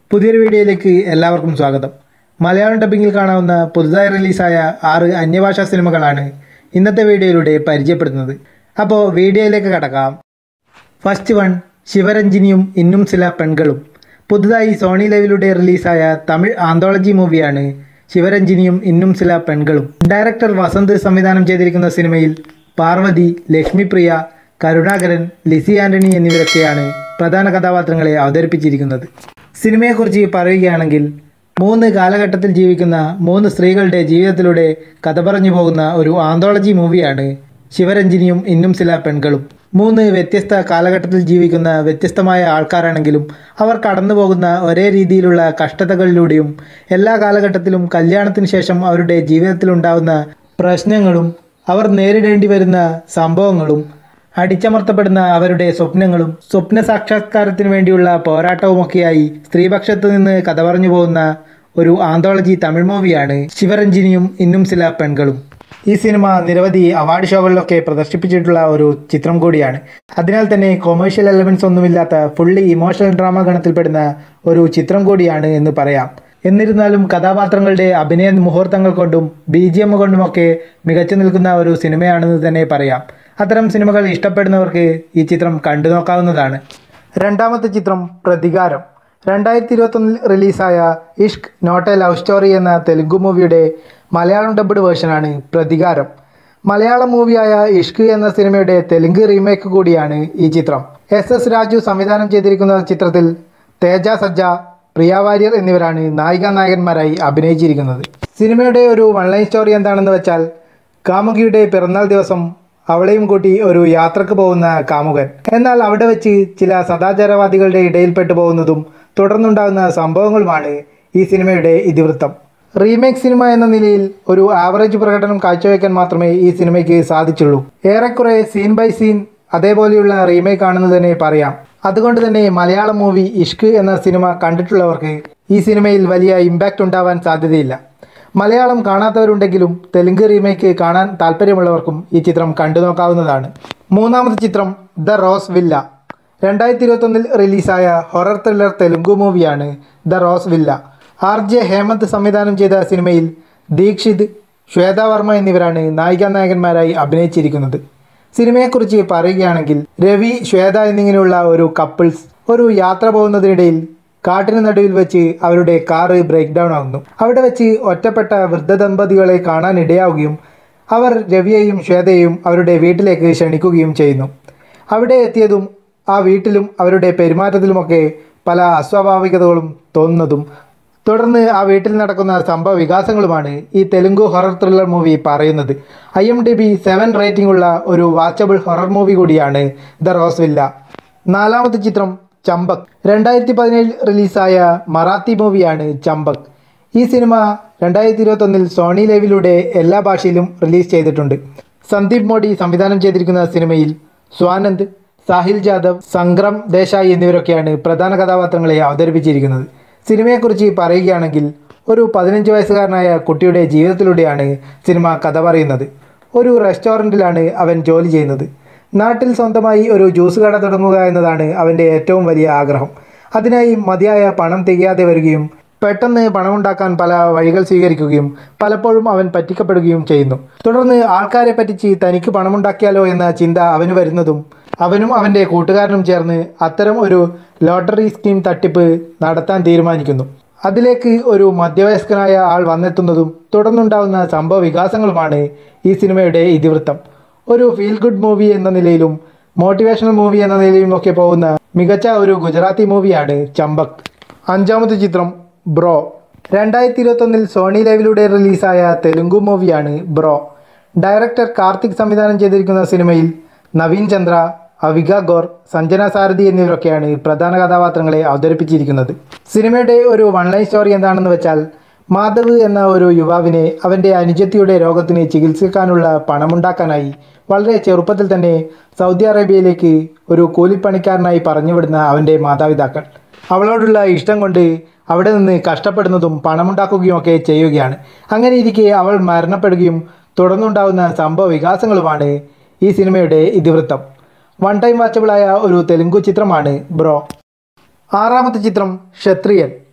പുതിയൊരു വീഡിയോയിലേക്ക് എല്ലാവർക്കും സ്വാഗതം മലയാളം ഡബ്ബിങ്ങിൽ കാണാവുന്ന പുതുതായി റിലീസായ ആറ് അന്യഭാഷാ സിനിമകളാണ് ഇന്നത്തെ വീഡിയോയിലൂടെ പരിചയപ്പെടുത്തുന്നത് അപ്പോൾ വീഡിയോയിലേക്ക് കടക്കാം ഫസ്റ്റ് വൺ ശിവരഞ്ജിനിയും ഇന്നും ചില പെൺകളും പുതുതായി സോണി ലൈവിലൂടെ റിലീസായ തമിഴ് ആന്തോളജി മൂവിയാണ് ശിവരഞ്ജിനിയും ഇന്നും ചില പെൺകളും ഡയറക്ടർ വസന്ത് സംവിധാനം ചെയ്തിരിക്കുന്ന സിനിമയിൽ പാർവതി ലക്ഷ്മിപ്രിയ കരുണാകരൻ ലിസി ആന്റണി എന്നിവരൊക്കെയാണ് പ്രധാന കഥാപാത്രങ്ങളെ അവതരിപ്പിച്ചിരിക്കുന്നത് സിനിമയെക്കുറിച്ച് പറയുകയാണെങ്കിൽ മൂന്ന് കാലഘട്ടത്തിൽ ജീവിക്കുന്ന മൂന്ന് സ്ത്രീകളുടെ ജീവിതത്തിലൂടെ കഥ പറഞ്ഞു പോകുന്ന ഒരു ആന്തോളജി മൂവിയാണ് ശിവരഞ്ജിനിയും ഇന്നും ചില പെൺകളും മൂന്ന് വ്യത്യസ്ത കാലഘട്ടത്തിൽ ജീവിക്കുന്ന വ്യത്യസ്തമായ ആൾക്കാരാണെങ്കിലും അവർ കടന്നു പോകുന്ന ഒരേ രീതിയിലുള്ള കഷ്ടതകളിലൂടെയും എല്ലാ കാലഘട്ടത്തിലും കല്യാണത്തിന് ശേഷം അവരുടെ ജീവിതത്തിലുണ്ടാകുന്ന പ്രശ്നങ്ങളും അവർ നേരിടേണ്ടി വരുന്ന സംഭവങ്ങളും അടിച്ചമർത്തപ്പെടുന്ന അവരുടെ സ്വപ്നങ്ങളും സ്വപ്ന സാക്ഷാത്കാരത്തിന് വേണ്ടിയുള്ള പോരാട്ടവുമൊക്കെയായി സ്ത്രീപക്ഷത്ത് നിന്ന് കഥ പറഞ്ഞു പോകുന്ന ഒരു ആന്തോളജി തമിഴ് മൂവിയാണ് ശിവരഞ്ജിനിയും ഇന്നും ചില പെൺകളും ഈ സിനിമ നിരവധി അവാർഡ് ഷോകളിലൊക്കെ പ്രദർശിപ്പിച്ചിട്ടുള്ള ഒരു ചിത്രം കൂടിയാണ് അതിനാൽ തന്നെ കൊമേഴ്ഷ്യൽ എലമെന്റ്സ് ഒന്നുമില്ലാത്ത ഫുള്ളി ഇമോഷണൽ ഡ്രാമ ഗണത്തിൽപ്പെടുന്ന ഒരു ചിത്രം കൂടിയാണ് എന്ന് പറയാം എന്നിരുന്നാലും കഥാപാത്രങ്ങളുടെ അഭിനയ മുഹൂർത്തങ്ങൾ കൊണ്ടും ബി ജി എം കൊണ്ടുമൊക്കെ മികച്ചു നിൽക്കുന്ന ഒരു സിനിമയാണെന്ന് തന്നെ പറയാം അത്തരം സിനിമകൾ ഇഷ്ടപ്പെടുന്നവർക്ക് ഈ ചിത്രം കണ്ടു നോക്കാവുന്നതാണ് രണ്ടാമത്തെ ചിത്രം പ്രതികാരം രണ്ടായിരത്തി ഇരുപത്തൊന്നിൽ റിലീസായ Ishq not a love story എന്ന തെലുങ്ക് മൂവിയുടെ മലയാളം ഡബ്ഡ് വേർഷനാണ് പ്രതികാരം മലയാളം മൂവിയായ ഇഷ്ക് എന്ന സിനിമയുടെ തെലുങ്ക് റീമേക്ക് കൂടിയാണ് ഈ ചിത്രം എസ് എസ് രാജു സംവിധാനം ചെയ്തിരിക്കുന്ന ചിത്രത്തിൽ തേജ സജ്ജ പ്രിയ വാര്യർ എന്നിവരാണ് നായിക നായകന്മാരായി അഭിനയിച്ചിരിക്കുന്നത് സിനിമയുടെ ഒരു വൺ ലൈൻ സ്റ്റോറി എന്താണെന്ന് വെച്ചാൽ കാമുകിയുടെ പിറന്നാൾ ദിവസം അവളെയും കൂട്ടി ഒരു യാത്രക്ക് പോകുന്ന കാമുകൻ എന്നാൽ അവിടെ വെച്ച് ചില സദാചാരവാദികളുടെ ഇടയിൽപ്പെട്ടു പോകുന്നതും തുടർന്നുണ്ടാകുന്ന സംഭവങ്ങളുമാണ് ഈ സിനിമയുടെ ഇതിവൃത്തം റീമേക്ക് സിനിമ എന്ന നിലയിൽ ഒരു ആവറേജ് പ്രകടനം കാഴ്ചവെക്കാൻ മാത്രമേ ഈ സിനിമയ്ക്ക് സാധിച്ചുള്ളൂ ഏറെക്കുറെ സീൻ ബൈ സീൻ അതേപോലെയുള്ള റീമേക്ക് ആണെന്ന് തന്നെ പറയാം അതുകൊണ്ട് തന്നെ മലയാളം മൂവി ഇഷ്ക് എന്ന സിനിമ കണ്ടിട്ടുള്ളവർക്ക് ഈ സിനിമയിൽ വലിയ ഇമ്പാക്റ്റ് ഉണ്ടാവാൻ സാധ്യതയില്ല മലയാളം കാണാത്തവരുണ്ടെങ്കിലും തെലുങ്ക് റീമേക്ക് കാണാൻ താല്പര്യമുള്ളവർക്കും ഈ ചിത്രം കണ്ടു നോക്കാവുന്നതാണ് മൂന്നാമത്തെ ചിത്രം ദ റോസ് വില്ല രണ്ടായിരത്തി ഇരുപത്തൊന്നിൽ റിലീസായ ഹൊറർ ത്രില്ലർ തെലുങ്ക് മൂവിയാണ് the Rose Villa R J Hemanth സംവിധാനം ചെയ്ത സിനിമയിൽ ദീക്ഷിത് ശ്വേത വർമ്മ എന്നിവരാണ് നായിക നായകന്മാരായി അഭിനയിച്ചിരിക്കുന്നത് സിനിമയെക്കുറിച്ച് പറയുകയാണെങ്കിൽ രവി ശ്വേത എന്നിങ്ങനെയുള്ള ഒരു കപ്പിൾസ് ഒരു യാത്ര പോകുന്നതിനിടയിൽ കാട്ടിന് നടുവിൽ വെച്ച് അവരുടെ കാറ് ബ്രേക്ക് ഡൗൺ ആകുന്നു അവിടെ വെച്ച് ഒറ്റപ്പെട്ട വൃദ്ധ ദമ്പതികളെ കാണാൻ ഇടയാവുകയും അവർ രവിയെയും ശ്വേതയെയും അവരുടെ വീട്ടിലേക്ക് ക്ഷണിക്കുകയും ചെയ്യുന്നു അവിടെ എത്തിയതും ആ വീട്ടിലും അവരുടെ പെരുമാറ്റത്തിലുമൊക്കെ പല അസ്വാഭാവികതകളും തോന്നുന്നതും തുടർന്ന് ആ വീട്ടിൽ നടക്കുന്ന സംഭവ വികാസങ്ങളുമാണ് ഈ തെലുങ്ക് ഹൊറർ ത്രില്ലർ മൂവി പറയുന്നത് I M D B seven rating ഉള്ള ഒരു വാച്ചബിൾ ഹൊറർ മൂവി കൂടിയാണ് ദ റോസ് വില്ല നാലാമത്തെ ചിത്രം ചമ്പക് രണ്ടായിരത്തി പതിനേഴിൽ റിലീസായ മറാത്തി മൂവിയാണ് ചമ്പക് ഈ സിനിമ രണ്ടായിരത്തി ഇരുപത്തൊന്നിൽ സോണി ലൈവിലൂടെ എല്ലാ ഭാഷയിലും റിലീസ് ചെയ്തിട്ടുണ്ട് സന്ദീപ് മോഡി സംവിധാനം ചെയ്തിരിക്കുന്ന സിനിമയിൽ സ്വാനന്ദ് സാഹിൽ ജാദവ് സംഗ്രം ദേശായി എന്നിവരൊക്കെയാണ് പ്രധാന കഥാപാത്രങ്ങളെ അവതരിപ്പിച്ചിരിക്കുന്നത് സിനിമയെക്കുറിച്ച് പറയുകയാണെങ്കിൽ ഒരു പതിനഞ്ച് വയസ്സുകാരനായ കുട്ടിയുടെ ജീവിതത്തിലൂടെയാണ് സിനിമ കഥ പറയുന്നത് ഒരു റെസ്റ്റോറൻറ്റിലാണ് അവൻ ജോലി ചെയ്യുന്നത് നാട്ടിൽ സ്വന്തമായി ഒരു ജ്യൂസ് കട തുടങ്ങുക എന്നതാണ് അവൻ്റെ ഏറ്റവും വലിയ ആഗ്രഹം അതിനായി മതിയായ പണം തികയാതെ വരികയും പെട്ടെന്ന് പണമുണ്ടാക്കാൻ പല വഴികൾ സ്വീകരിക്കുകയും പലപ്പോഴും അവൻ പറ്റിക്കപ്പെടുകയും ചെയ്യുന്നു തുടർന്ന് ആൾക്കാരെ പറ്റിച്ച് തനിക്ക് പണമുണ്ടാക്കിയാലോ എന്ന ചിന്ത അവന് വരുന്നതും അവനും അവൻ്റെ കൂട്ടുകാരനും ചേർന്ന് അത്തരം ഒരു ലോട്ടറി സ്കീം തട്ടിപ്പ് നടത്താൻ തീരുമാനിക്കുന്നു അതിലേക്ക് ഒരു മധ്യവയസ്കനായ ആൾ വന്നെത്തുന്നതും തുടർന്നുണ്ടാകുന്ന സംഭവ വികാസങ്ങളുമാണ് ഈ സിനിമയുടെ ഇതിവൃത്തം ഒരു ഫീൽ ഗുഡ് മൂവി എന്ന നിലയിലും മോട്ടിവേഷണൽ മൂവി എന്ന നിലയിലും ഒക്കെ പോകുന്ന മികച്ച ഒരു ഗുജറാത്തി മൂവിയാണ് ചമ്പക് അഞ്ചാമത്തെ ചിത്രം ബ്രോ രണ്ടായിരത്തി ഇരുപത്തൊന്നിൽ സോണി ലൈവിലൂടെ റിലീസായ തെലുങ്കു മൂവിയാണ് ബ്രോ ഡയറക്ടർ കാർത്തിക് സംവിധാനം ചെയ്തിരിക്കുന്ന സിനിമയിൽ നവീൻ ചന്ദ്ര അവിക ഗോർ സഞ്ജന സാരഥി എന്നിവരൊക്കെയാണ് പ്രധാന കഥാപാത്രങ്ങളെ അവതരിപ്പിച്ചിരിക്കുന്നത് സിനിമയുടെ ഒരു വൺ ലൈൻ സ്റ്റോറി എന്താണെന്ന് വെച്ചാൽ മാധവ് എന്ന ഒരു യുവാവിനെ അവൻ്റെ അനുജത്തിയുടെ രോഗത്തിന് ചികിത്സിക്കാനുള്ള പണമുണ്ടാക്കാനായി വളരെ ചെറുപ്പത്തിൽ തന്നെ സൗദി അറേബ്യയിലേക്ക് ഒരു കൂലിപ്പണിക്കാരനായി പറഞ്ഞുവിടുന്ന അവൻ്റെ മാതാപിതാക്കൾ അവളോടുള്ള ഇഷ്ടം കൊണ്ട് അവിടെ നിന്ന് കഷ്ടപ്പെടുന്നതും പണമുണ്ടാക്കുകയും ഒക്കെ ചെയ്യുകയാണ് അങ്ങനെ ഇരിക്കെ അവൾ മരണപ്പെടുകയും തുടർന്നുണ്ടാകുന്ന സംഭവ വികാസങ്ങളുമാണ് ഈ സിനിമയുടെ ഇതിവൃത്തം വൺ ടൈം വാച്ചബിളായ ഒരു തെലുങ്കു ചിത്രമാണ് ബ്രോ ആറാമത്തെ ചിത്രം ക്ഷത്രിയൻ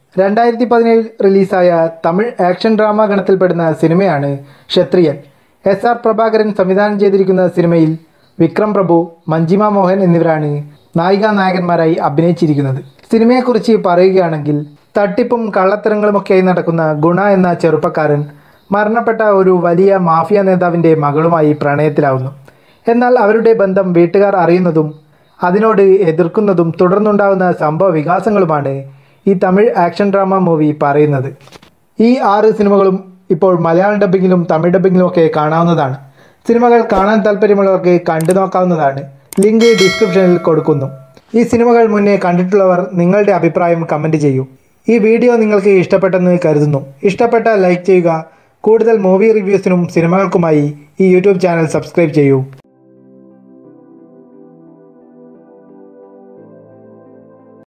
രണ്ടായിരത്തി പതിനേഴിൽ റിലീസായ തമിഴ് ആക്ഷൻ ഡ്രാമ ഗണത്തിൽപ്പെടുന്ന സിനിമയാണ് ക്ഷത്രിയൻ എസ് ആർ പ്രഭാകരൻ സംവിധാനം ചെയ്തിരിക്കുന്ന സിനിമയിൽ വിക്രം പ്രഭു മഞ്ജിമ മോഹൻ എന്നിവരാണ് നായികാ നായകന്മാരായി അഭിനയിച്ചിരിക്കുന്നത് സിനിമയെക്കുറിച്ച് പറയുകയാണെങ്കിൽ തട്ടിപ്പും കള്ളത്തരങ്ങളുമൊക്കെയായി നടക്കുന്ന ഗുണ എന്ന ചെറുപ്പക്കാരൻ മരണപ്പെട്ട ഒരു വലിയ മാഫിയ നേതാവിൻ്റെ മകളുമായി പ്രണയത്തിലാവുന്നു എന്നാൽ അവരുടെ ബന്ധം വീട്ടുകാർ അറിയുന്നതും അതിനോട് എതിർക്കുന്നതും തുടർന്നുണ്ടാകുന്ന സംഭവ വികാസങ്ങളുമാണ് ഈ തമിഴ് ആക്ഷൻ ഡ്രാമ മൂവി പറയുന്നത് ഈ ആറ് സിനിമകളും ഇപ്പോൾ മലയാളം ഡബ്ബിങ്ങിലും തമിഴ് ഡബ്ബിങ്ങിലും ഒക്കെ കാണാവുന്നതാണ് സിനിമകൾ കാണാൻ താല്പര്യമുള്ളവർക്ക് കണ്ടു നോക്കാവുന്നതാണ് ലിങ്ക് ഡിസ്ക്രിപ്ഷനിൽ കൊടുക്കുന്നു ഈ സിനിമകൾ മുന്നേ കണ്ടിട്ടുള്ളവർ നിങ്ങളുടെ അഭിപ്രായം കമൻറ്റ് ചെയ്യൂ ഈ വീഡിയോ നിങ്ങൾക്ക് ഇഷ്ടപ്പെട്ടെന്ന് കരുതുന്നു ഇഷ്ടപ്പെട്ട ലൈക്ക് ചെയ്യുക കൂടുതൽ മൂവി റിവ്യൂസിനും സിനിമകൾക്കുമായി ഈ യൂട്യൂബ് ചാനൽ സബ്സ്ക്രൈബ് ചെയ്യൂ